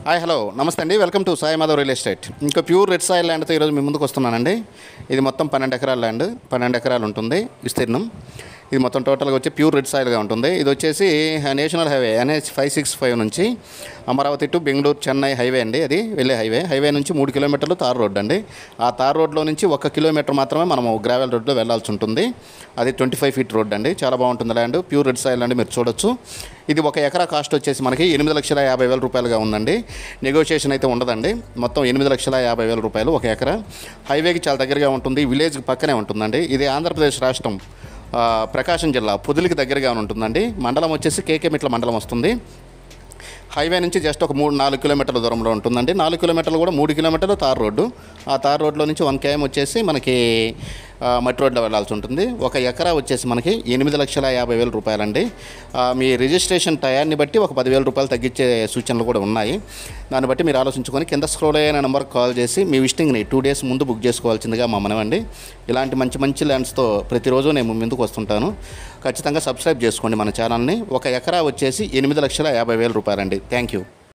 hi hello నమస్తే అండి welcome to Sai Madhav real estate ఇంకా ప్యూర్ రెడ్ సాయిల్ ల్యాండ్తో ఈరోజు మీ ముందుకు వస్తున్నానండి ఇది మొత్తం పన్నెండు ఎకరాల ల్యాండ్ పన్నెండు ఎకరాలు ఉంటుంది విస్తీర్ణం ఇది మొత్తం టోటల్గా వచ్చి ప్యూర్ రెడ్ సాయిల్గా ఉంటుంది ఇది వచ్చేసి national highway NH five six five నుంచి అమరావతి టు బెంగళూరు చెన్నై హైవే అండి అది వెళ్ళే హైవే హైవే నుంచి మూడు కిలోమీటర్లు తార్ రోడ్ అండి ఆ తార్ రోడ్లో నుంచి ఒక కిలోమీటర్ మాత్రమే మనము గ్రావెల్ రోడ్లో వెళ్ళాల్సి ఉంటుంది అది ట్వంటీ ఫైవ్ ఫీట్ రోడ్ అండి చాలా బాగుంటుంది ల్యాండ్ ప్యూర్ రెడ్ సాయిల్ అండి మీరు చూడొచ్చు ఇది ఒక ఎకరా కాస్ట్ వచ్చేసి మనకి ఎనిమిది లక్షల యాభై వేల రూపాయలుగా ఉందండి నెగోషియేషన్ అయితే ఉండదండి మొత్తం ఎనిమిది లక్షల యాభై వేల రూపాయలు ఒక ఎకరా హైవేకి చాలా దగ్గరగా ఉంటుంది విలేజ్కి పక్కనే ఉంటుందండి ఇది ఆంధ్రప్రదేశ్ రాష్ట్రం ఆ, ప్రకాశం జిల్లా పొదిలికి దగ్గరగా ఉంటుందండి మండలం వచ్చేసి కేకేమిట్ల మండలం వస్తుంది హైవే నుంచి జస్ట్ ఒక మూడు నాలుగు కిలోమీటర్ల దూరంలో ఉంటుందండి నాలుగు కిలోమీటర్లు కూడా మూడు కిలోమీటర్లు తార్ రోడ్డు ఆ తార్ రోడ్లో నుంచి వన్ కేఎం వచ్చేసి మనకి ఆ, మట్టి రోడ్లో వెళ్ళాల్సి ఉంటుంది ఒక ఎకరా వచ్చేసి మనకి ఎనిమిది లక్షల యాభై వేల రూపాయలండి ఆ, మీ రిజిస్ట్రేషన్ టయాన్ని బట్టి ఒక పదివేల రూపాయలు తగ్గించే సూచనలు కూడా ఉన్నాయి దాన్ని బట్టి మీరు ఆలోచించుకొని కింద స్క్రోల్ అయిన నెంబర్కి కాల్ చేసి మీ విజిటింగ్ని టూ డేస్ ముందు బుక్ చేసుకోవాల్సిందిగా మా మనమండి ఇలాంటి మంచి మంచి ల్యాండ్స్తో ప్రతిరోజు నేను ముందుకు వస్తుంటాను ఖచ్చితంగా సబ్స్క్రైబ్ చేసుకోండి మన ఛానల్ని ఒక ఎకరా వచ్చేసి ఎనిమిది లక్షల యాభై వేల రూపాయలండి థ్యాంక్ యూ